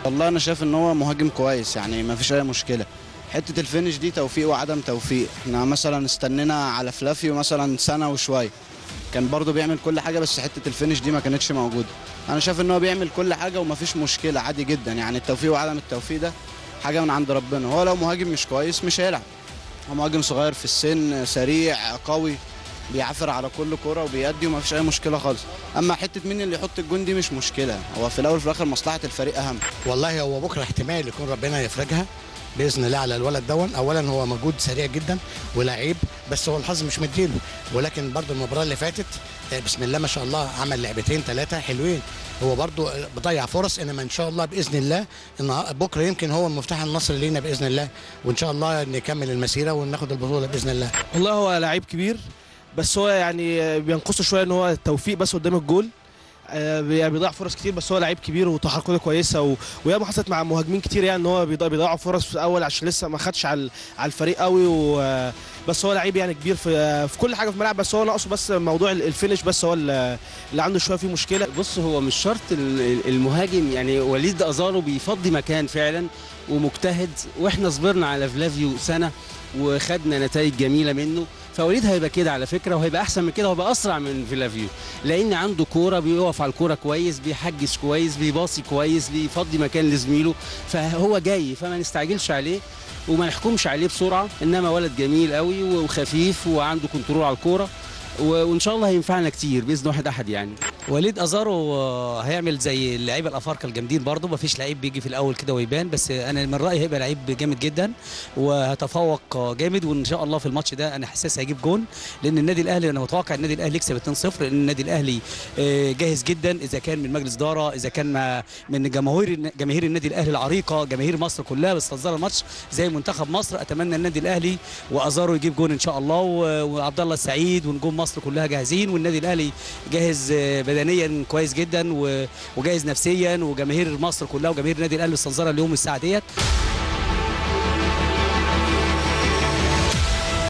والله انا شايف ان هو مهاجم كويس يعني ما فيش اي مشكله حته الفينش دي توفيق وعدم توفيق احنا مثلا استنينا على فلافيو مثلا سنه وشويه كان برضه بيعمل كل حاجه بس حته الفينش دي ما كانتش موجوده انا شايف ان هو بيعمل كل حاجه وما فيش مشكله عادي جدا يعني التوفيق وعدم التوفيق ده حاجه من عند ربنا هو لو مهاجم مش كويس مش هيلعب هو مهاجم صغير في السن سريع قوي بيعافر على كل كرة وبيأدي وما فيش أي مشكلة خالص أما حتة مين اللي يحط الجون دي مش مشكلة هو في الأول وفي الآخر مصلحة الفريق أهم والله هو بكره احتمال يكون ربنا يفرجها باذن الله على الولد دون اولا هو مجهود سريع جدا ولعيب بس هو الحظ مش مديله ولكن برضو المباراه اللي فاتت آه، بسم الله ما شاء الله عمل لعبتين ثلاثه حلوين هو برضو آه، بضيع فرص انما ان شاء الله باذن الله إن بكره يمكن هو مفتاح النصر لينا باذن الله وان شاء الله نكمل المسيره وناخد البطوله باذن الله والله هو لعيب كبير بس هو يعني بينقصه شويه ان هو التوفيق بس قدام الجول آه، بي- بيضيع فرص كتير بس هو لعيب كبير وتحركاته كويسه و... وياما حصلت مع مهاجمين كتير يعني ان هو بيضيع بيضيعوا فرص في الاول عشان لسه ما خدش على على الفريق قوي و... آه، بس هو لعيب يعني كبير في آه، في كل حاجه في الملعب بس هو ناقصه بس موضوع ال- الفينش بس هو ال- اللي عنده شويه فيه مشكله بص هو مش شرط ال- المهاجم يعني وليد ازارو بيفضي مكان فعلا ومجتهد واحنا صبرنا على فلافيو سنه وخدنا نتائج جميله منه فوليد هيبقى كده على فكره وهيبقى احسن من كده وهيبقى اسرع من فلافيو لان عنده كوره بيقف على الكوره كويس بيحجز كويس بيباصي كويس بيفضي مكان لزميله فهو جاي فما نستعجلش عليه وما نحكمش عليه بسرعه انما ولد جميل قوي وخفيف وعنده كنترول على الكوره و- وان شاء الله هينفعنا كتير باذن واحد احد يعني وليد ازارو آه، هيعمل زي اللعيبه الافارقه الجامدين برضه مفيش لعيب بيجي في الاول كده ويبان بس انا من رايي هيبقى لعيب جامد جدا وهتفوق آه، جامد وان شاء الله في الماتش ده انا حاسس هيجيب جون لان النادي الاهلي انا متوقع النادي الاهلي يكسب 2-0 لان النادي الاهلي آه، جاهز جدا اذا كان من مجلس اداره اذا كان ما- من جماهير جماهير النادي الاهلي العريقه جماهير مصر كلها بتستنظر الماتش زي منتخب مصر اتمنى النادي الاهلي وازارو يجيب جون ان شاء الله و- وعبد الله السعيد ونجوم مصر كلها جاهزين والنادي الاهلي جاهز آه، بدنيا كويس جدا و- وجاهز نفسيا وجماهير مصر كلها وجماهير النادي الاهلي مستنظره اليوم الساعه ديت